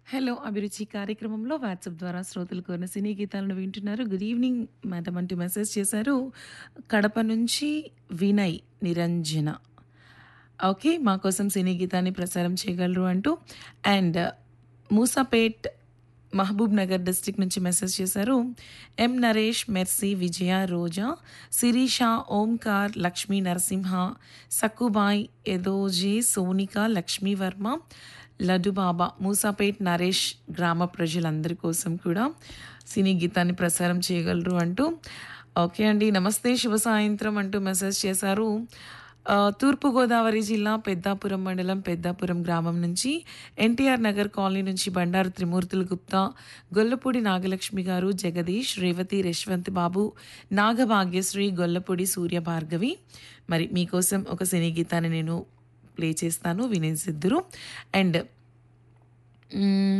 hello అభిరుచి కార్యక్రమంలో WhatsApp ద్వారా శ్రోతలు కోరిన సినీ గీతాలను వింటున్నారు గుడ్ ఈవినింగ్ మేడం అంటూ మెసేజ్ చేశారు కడప నుంచి వినయ్ నిరంజన ఓకే మా కోసం సినీ గీతాన్ని ప్రసారం చేయగలరు అంటూ అండ్ మూసాపేట్ మహబూబ్ నగర్ డిస్టిక్ నుంచి మెసేజ్ చేశారు ఎం నరేష్ మెర్సీ విజయ రోజా శిరీష ఓంకార్ లక్ష్మీ నరసింహ సక్కుబాయ్ ఎదోజీ సోనిక లక్ష్మీ వర్మ లడ్డుబాబా మూసాపేట్ నరేష్ గ్రామ ప్రజలందరి కోసం కూడా సినీ గీతాన్ని ప్రసారం చేయగలరు అంటూ ఓకే అండి నమస్తే శుభ సాయంత్రం అంటూ మెసేజ్ చేశారు ఆ, తూర్పుగోదావరి జిల్లా పెద్దాపురం మండలం పెద్దాపురం గ్రామం నుంచి ఎన్టీఆర్ నగర్ కాలనీ నుంచి బండారు త్రిమూర్తులు గుప్తా గొల్లపూడి నాగలక్ష్మి గారు జగదీష్ రేవతి యశ్వంత్ బాబు నాగభాగ్యశ్రీ గొల్లపూడి సూర్య భార్గవి మరి మీకోసం ఒక సినీ గీతాన్ని నేను ప్లే చేస్తాను వినేసిద్దురు అండ్ మ్మ్,